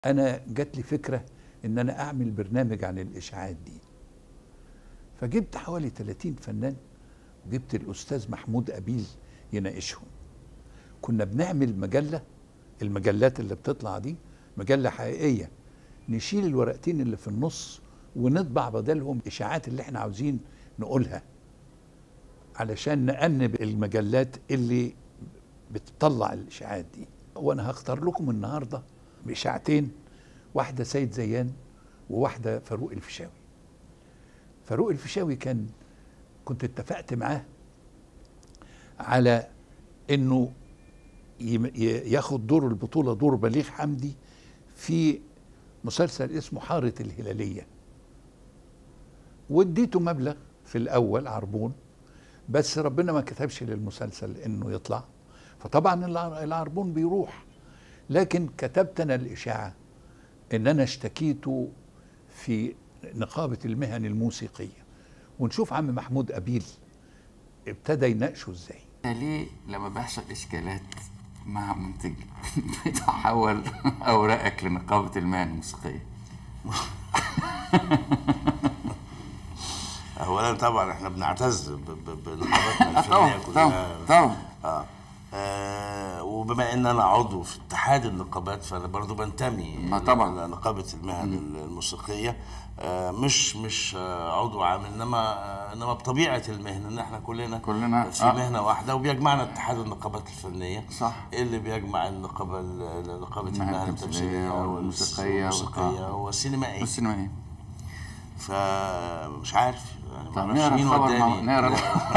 انا جات لي فكره ان انا اعمل برنامج عن الاشاعات دي فجبت حوالي 30 فنان وجبت الاستاذ محمود ابيل يناقشهم كنا بنعمل مجله المجلات اللي بتطلع دي مجله حقيقيه نشيل الورقتين اللي في النص ونطبع بدلهم اشاعات اللي احنا عاوزين نقولها علشان نأنب المجلات اللي بتطلع الاشاعات دي وانا هختار لكم النهارده باشاعتين واحده سيد زيان وواحده فاروق الفيشاوي فاروق الفيشاوي كان كنت اتفقت معاه على انه يم- ي- ياخد دور البطوله دور بليغ حمدي في مسلسل اسمه حاره الهلاليه واديته مبلغ في الاول عربون بس ربنا ما كتبش للمسلسل انه يطلع فطبعا الع- العربون بيروح لكن كتبت انا الاشاعه ان انا اشتكيته في نقابه المهن الموسيقيه ونشوف عم محمود ابيل ابتدى يناقشه ازاي أنت ليه لما بيحصل اشكالات مع منتج بتحول اوراقك لنقابه المهن الموسيقيه اولا طبعا احنا بنعتز ب- ب- بنقابتنا الفنيه طبعا كلها طبعا طبعا آه. آه وبما ان انا عضو في اتحاد النقابات فانا برضو بنتمي ما طبعا. لنقابه المهن الموسيقيه آه مش مش آه عضو عام انما آه انما بطبيعه المهنه ان احنا كلنا كلنا- في آه. مهنه واحده وبيجمعنا اتحاد النقابات الفنيه صح. اللي بيجمع النقابه ال- نقابه المهن المهن التمثيلية التمثيليه والموسيقية والموسيقيه آه. والسينمائيه والسينمائيه فمش عارف يعني طب معرفش نقرا مين الخبر مع- وداني نقرا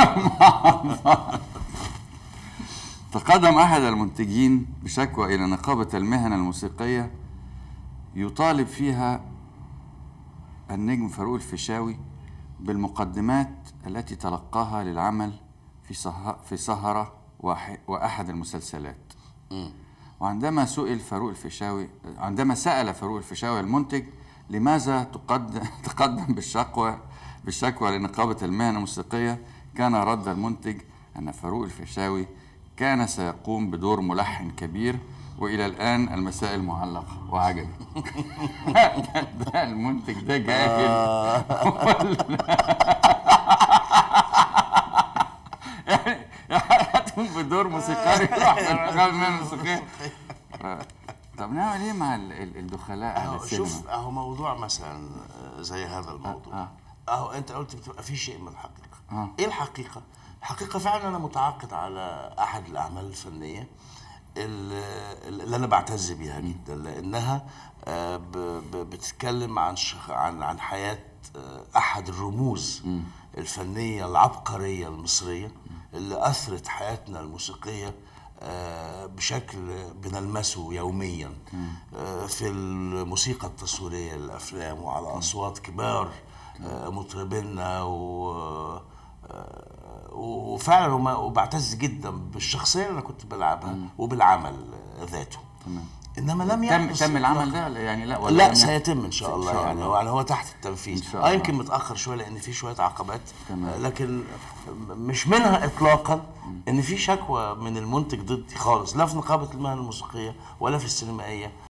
تقدم احد المنتجين بشكوى الى نقابه المهن الموسيقيه يطالب فيها النجم فاروق الفيشاوي بالمقدمات التي تلقاها للعمل في سه- في سهره واح- واحد المسلسلات وعندما سئل فاروق الفيشاوي عندما سأل فاروق الفيشاوي المنتج لماذا تقدم تقدم بالشكوى بالشكوى لنقابة المهن الموسيقية كان رد المنتج أن فاروق الفيشاوي كان سيقوم بدور ملحن كبير وإلى الآن المسائل معلقة وعجبي ده, ده المنتج ده جاهل يعني هتقوم بدور موسيقاري يروح في النقابة المهن الموسيقية طب نعمل ايه مع ال- ال- الدخلاء اهل أهو السينما؟ شوف اهو موضوع مثلا آه، زي هذا الموضوع آه. اهو انت قلت بتبقى في شيء من الحقيقه آه. ايه الحقيقه الحقيقه فعلا انا متعاقد على احد الاعمال الفنيه ال- اللي انا بعتز بيها جدا لانها آه، ب- ب- بتتكلم عن شخ... عن عن حياه آه، احد الرموز الفنيه العبقريه المصريه اللي اثرت حياتنا الموسيقيه آه، بشكل بنلمسه يوميا آه، في الموسيقى التصويريه للافلام وعلى اصوات كبار آه، مطربينا و آه، وفعلا وما- وبعتز جدا بالشخصيه اللي انا كنت بلعبها وبالعمل ذاته تمام. انما لم تم يحدث تم العمل إطلاقاً. ده ولا يعني لا ولا لا لم- سيتم ان شاء الله شاء يعني الله. هو يعني هو تحت التنفيذ إن شاء اه الله. يمكن متاخر شويه لان في شويه عقبات تمام. لكن مش منها اطلاقا ان في شكوى من المنتج ضدي خالص لا في نقابه المهن الموسيقيه ولا في السينمائيه